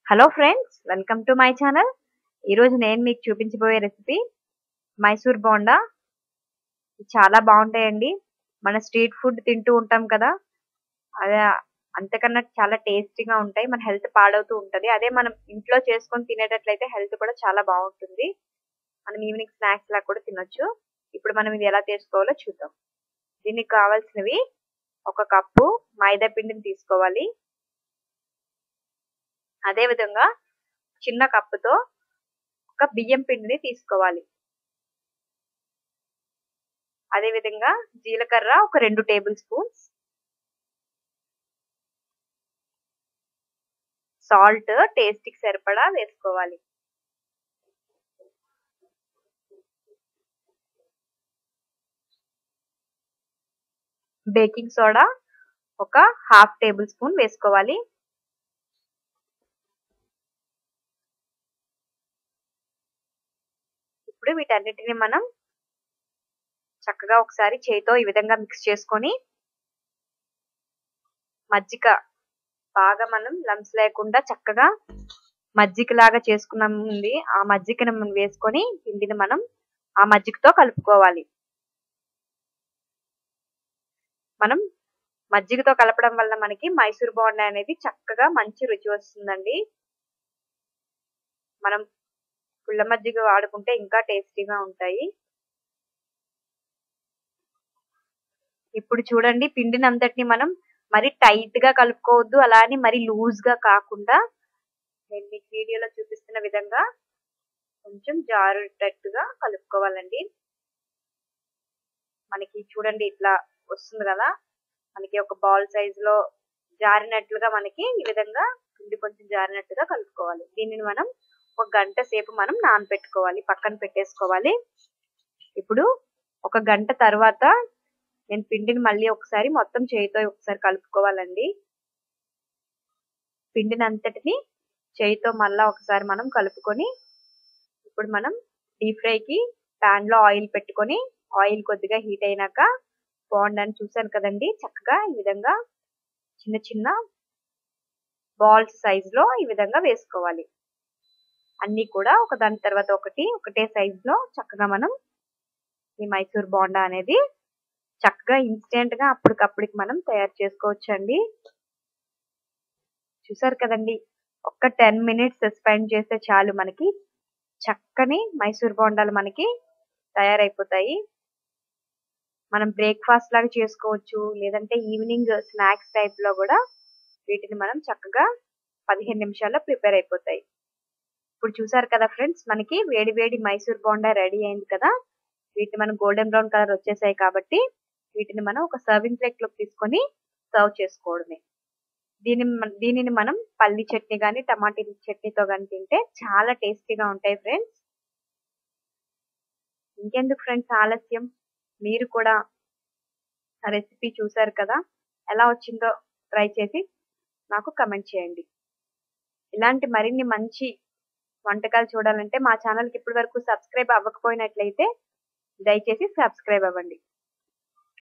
hello friends welcome to my channel ఈరోజు నేను మీకు చూపించబోయే రెసిపీ మైసూర్ బోండా చాలా బాగుంటాయండి మన స్ట్రీట్ ఫుడ్ తింటూ ఉంటాం కదా అదే అంతకన్నా చాలా టేస్టీగా ఉంటాయి మన హెల్త్ పాడవుతూ ఉంటుంది అదే మనం ఇంట్లో చేసుకొని తినేటట్లయితే హెల్త్ కూడా చాలా బాగుంటుంది మనం ఈవినింగ్ స్నాక్స్ లా కూడా తినొచ్చు ఇప్పుడు మనం ఇది ఎలా చేసుకోవాలో చూద్దాం దీనికి కావాల్సినవి ఒక కప్పు మైదా పిండిని తీసుకోవాలి అదే విధంగా చిన్న కప్పుతో ఒక బియ్యం పిండిని తీసుకోవాలి అదే విధంగా జీలకర్ర ఒక రెండు టేబుల్ స్పూన్స్ సాల్ట్ టేస్ట్కి సరిపడా వేసుకోవాలి బేకింగ్ సోడా ఒక హాఫ్ టేబుల్ స్పూన్ వేసుకోవాలి ఇప్పుడు వీటన్నిటిని మనం చక్కగా ఒకసారి చేతితో ఈ విధంగా మిక్స్ చేసుకొని మజ్జిగ బాగా మనం లంప్స్ లేకుండా చక్కగా మజ్జిగ లాగా చేసుకున్నాం ఉంది ఆ మజ్జిగని మనం వేసుకొని పిండిని మనం ఆ మజ్జిగతో కలుపుకోవాలి మనం మజ్జిగతో కలపడం వల్ల మనకి మైసూర్ బోండా అనేది చక్కగా మంచి రుచి వస్తుందండి మనం పుల్ల మజ్జిగ వాడుకుంటే ఇంకా టేస్టీగా ఉంటాయి ఇప్పుడు చూడండి పిండిని అంతటిని మనం మరి టైట్ గా కలుపుకోవద్దు అలా అని మరి లూజ్ గా కాకుండా నేను మీకు వీడియోలో చూపిస్తున్న విధంగా కొంచెం జారుటట్టుగా కలుపుకోవాలండి మనకి చూడండి ఇట్లా వస్తుంది కదా మనకి ఒక బాల్ సైజ్ లో జారినట్లుగా మనకి ఈ విధంగా పిండి కొంచెం జారినట్టుగా కలుపుకోవాలి దీనిని మనం ఒక గంట సేపు మనం నానబెట్టుకోవాలి పక్కన పెట్టేసుకోవాలి ఇప్పుడు ఒక గంట తర్వాత నేను పిండిని మళ్ళీ ఒకసారి మొత్తం చేయితో ఒకసారి కలుపుకోవాలండి పిండిని అంతటిని చేయితో మళ్ళా ఒకసారి మనం కలుపుకొని ఇప్పుడు మనం డీప్ ఫ్రైకి ప్యాన్ లో ఆయిల్ పెట్టుకొని ఆయిల్ కొద్దిగా హీట్ అయినాక బాగుండని చూసాను కదండి చక్కగా ఈ విధంగా చిన్న చిన్న బాల్స్ సైజ్ లో ఈ విధంగా వేసుకోవాలి అన్ని కూడా ఒక దాని తర్వాత ఒకటి ఒకటే సైజ్ లో చక్కగా మనం ఈ మైసూర్ బోండా అనేది చక్కగా ఇన్స్టెంట్ గా అప్పటికప్పటికి మనం తయారు చేసుకోవచ్చు అండి చూసారు కదండి ఒక్క టెన్ మినిట్స్ స్పెండ్ చేస్తే చాలు మనకి చక్కని మైసూర్ బోండాలు మనకి తయారైపోతాయి మనం బ్రేక్ఫాస్ట్ లాగా చేసుకోవచ్చు లేదంటే ఈవినింగ్ స్నాక్స్ టైప్ లో కూడా వీటిని మనం చక్కగా పదిహేను నిమిషాల్లో ప్రిపేర్ అయిపోతాయి ఇప్పుడు చూసారు కదా ఫ్రెండ్స్ మనకి వేడి వేడి మైసూర్ బోండా రెడీ అయింది కదా వీటిని మనం గోల్డెన్ బ్రౌన్ కలర్ వచ్చేసాయి కాబట్టి వీటిని మనం ఒక సర్వింగ్ ప్లేట్ లోకి తీసుకొని సర్వ్ చేసుకోవడమే దీని దీనిని మనం పల్లి చట్నీ కానీ టమాటీ చట్నీతో కానీ తింటే చాలా టేస్టీగా ఉంటాయి ఫ్రెండ్స్ ఇంకెందుకు ఫ్రెండ్స్ ఆలస్యం మీరు కూడా ఆ రెసిపీ చూసారు కదా ఎలా వచ్చిందో ట్రై చేసి నాకు కమెంట్ చేయండి ఇలాంటి మరిన్ని మంచి వంటకాలు చూడాలంటే మా ఛానల్కి ఇప్పటి వరకు సబ్స్క్రైబ్ అవ్వకపోయినట్లయితే దయచేసి సబ్స్క్రైబ్ అవ్వండి